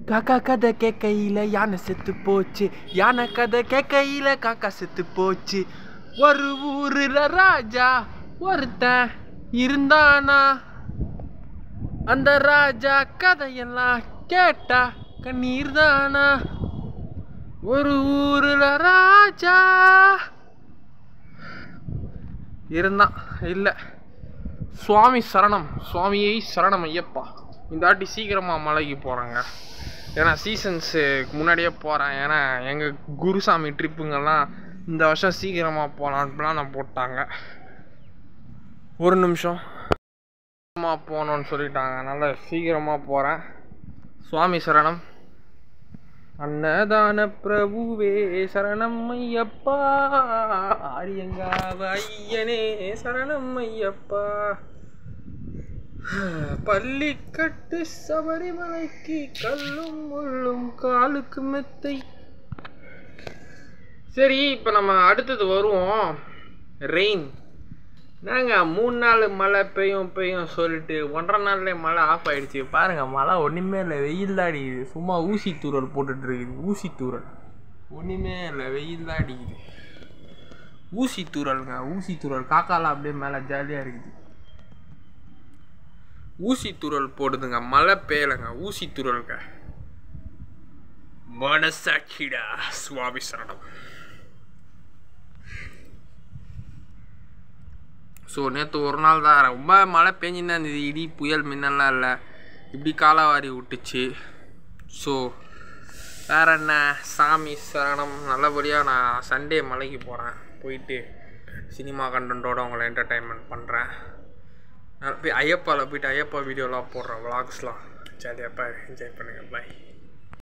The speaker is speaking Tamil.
காக்கா கதை கேட்கையில யானை செத்து போச்சு யானை கதை கேட்கையில காக்கா செத்து போச்சு ஒரு ஊருல ராஜா ஒருத்தன் இருந்தானா அந்த ராஜா கதையெல்லாம் கேட்டா கண்ணீர் தானா ஒரு ஊருல ராஜா இருந்தான் இல்லை சுவாமி சரணம் சுவாமியை சரணம் ஐயப்பா இந்த வாட்டி சீக்கிரமாக மலைக்கு போகிறாங்க ஏன்னா சீசன்ஸுக்கு முன்னாடியே போகிறேன் ஏன்னா எங்கள் குருசாமி ட்ரிப்புங்கெல்லாம் இந்த வருஷம் சீக்கிரமாக போகலான்னு பிளான் போட்டாங்க ஒரு நிமிஷம் சீக்கிரமாக போகணுன்னு சொல்லிட்டாங்க அதனால் சீக்கிரமாக போகிறேன் சுவாமி சரணம் அன்னதான பிரபுவே சரணம் ஐயப்பா ஆரியங்காவ ஐயனே சரணம் ஐயப்பா பள்ளிக்கட்டு சபரிமலைக்கு கல்லும் முள்ளும் காலுக்கு மெத்தை சரி இப்போ நம்ம அடுத்தது வருவோம் ரெயின் நாங்க மூணு நாள் மழை பெய்யும் பெய்யும் சொல்லிட்டு ஒன்றரை நாள்லேயே மழை ஆஃப் ஆயிடுச்சு பாருங்க மழை ஒன்றுமே இல்லை வெயில் தான் அடிக்குது சும்மா ஊசி தூரல் போட்டுட்டு இருக்குது ஊசி தூரல் ஒன்றுமே இல்லை வெயில் தான் அடிக்குது ஊசி தூரலுங்க ஊசி தூரல் காக்காலாம் அப்படியே மேலே ஜாலியாக இருக்குது ஊசி தூரல் போடுதுங்க மழை பெய்யலைங்க ஊசி தூரலுங்க மனசாட்சிடா சுவாமி சரணம் ஸோ நேற்று ஒரு நாள் தான் ரொம்ப மழை பெஞ்சுன்னு இருந்தது இடி புயல் மின்னல்லாம் இல்லை இப்படி காலாவாரி விட்டுச்சு ஸோ வேற என்ன சாமி சரணம் நல்லபடியாக நான் சண்டே மலைக்கு போகிறேன் போயிட்டு சினிமா கண்டென்ட்டோட உங்களை என்டர்டைன்மெண்ட் பண்ணுறேன் நான் போய் ஐயப்பாவில் போயிட்டு ஐயப்பா வீடியோலாம் போடுறேன் விளாக்ஸ்லாம் ஜாலியாக என்ஜாய் பண்ணுங்கள் பாய்